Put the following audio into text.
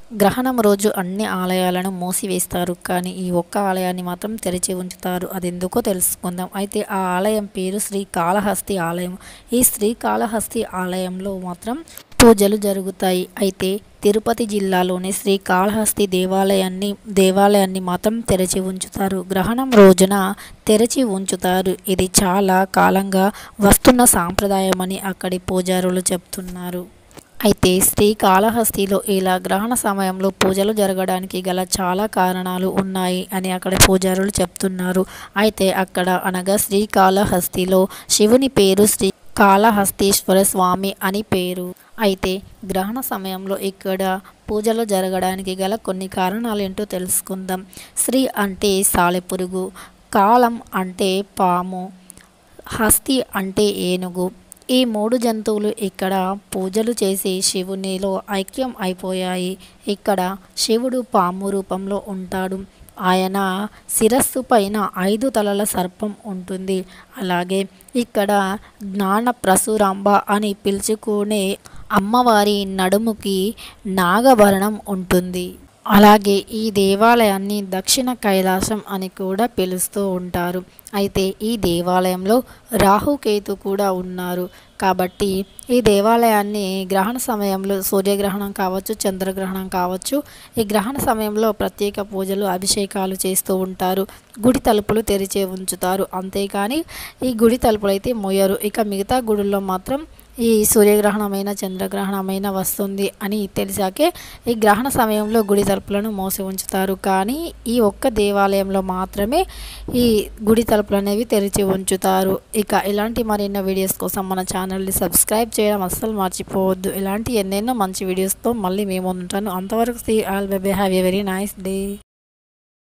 గ్రహణం రోజు అన్ని ఆలయాలను మూసివేస్తారు కానీ ఈ ఒక్క ఆలయాన్ని మాత్రం తెరిచి ఉంచుతారు అది ఎందుకో తెలుసుకుందాం అయితే ఆ ఆలయం పేరు శ్రీ కాళహస్తి ఆలయం ఈ శ్రీ కాళహస్తి ఆలయంలో మాత్రం పూజలు జరుగుతాయి అయితే తిరుపతి జిల్లాలోని శ్రీ కాళహస్తి దేవాలయాన్ని దేవాలయాన్ని మాత్రం తెరిచి ఉంచుతారు గ్రహణం రోజున తెరిచి ఉంచుతారు ఇది చాలా కాలంగా వస్తున్న సాంప్రదాయమని అక్కడి పూజారులు చెప్తున్నారు అయితే శ్రీకాళహస్తిలో ఇలా గ్రహణ సమయంలో పూజలు జరగడానికి గల చాలా కారణాలు ఉన్నాయి అని అక్కడ పూజారులు చెప్తున్నారు అయితే అక్కడ అనగా శ్రీకాళహస్తిలో శివుని పేరు శ్రీ కాళహస్తీశ్వర స్వామి అని పేరు అయితే గ్రహణ సమయంలో ఇక్కడ పూజలు జరగడానికి గల కొన్ని కారణాలు ఏంటో తెలుసుకుందాం శ్రీ అంటే సాలెపురుగు కాలం అంటే పాము హస్తి అంటే ఏనుగు ఈ మూడు జంతువులు ఇక్కడ పూజలు చేసి శివునిలో ఐక్యం అయిపోయాయి ఇక్కడ శివుడు పాము రూపంలో ఉంటాడు ఆయన శిరస్సు పైన ఐదు తలల సర్పం ఉంటుంది అలాగే ఇక్కడ జ్ఞాన ప్రసురాంబ అని పిలుచుకునే అమ్మవారి నడుముకి నాగభరణం ఉంటుంది అలాగే ఈ దేవాలయాన్ని దక్షిణ కైలాసం అని కూడా పిలుస్తూ ఉంటారు అయితే ఈ దేవాలయంలో రాహుకేతు కూడా ఉన్నారు కాబట్టి ఈ దేవాలయాన్ని గ్రహణ సమయంలో సూర్యగ్రహణం కావచ్చు చంద్రగ్రహణం కావచ్చు ఈ గ్రహణ సమయంలో ప్రత్యేక పూజలు అభిషేకాలు చేస్తూ ఉంటారు గుడి తలుపులు తెరిచే ఉంచుతారు అంతేకాని ఈ గుడి తలుపులు అయితే మోయరు ఇక మిగతా గుడుల్లో మాత్రం ఈ సూర్యగ్రహణమైన చంద్రగ్రహణమైన వస్తుంది అని తెలిసాకే ఈ గ్రహణ సమయంలో గుడి తలుపులను మూసి ఉంచుతారు కానీ ఈ ఒక్క దేవాలయంలో మాత్రమే ఈ గుడి తలుపులు అనేవి తెరిచి ఉంచుతారు ఇక ఇలాంటి మరెన్నో వీడియోస్ కోసం మన ఛానల్ని సబ్స్క్రైబ్ చేయడం అస్సలు మర్చిపోవద్దు ఇలాంటి ఎన్నెన్నో మంచి వీడియోస్తో మళ్ళీ మేము ఉంటాను అంతవరకు సీ ఆల్ బెబే have a very nice day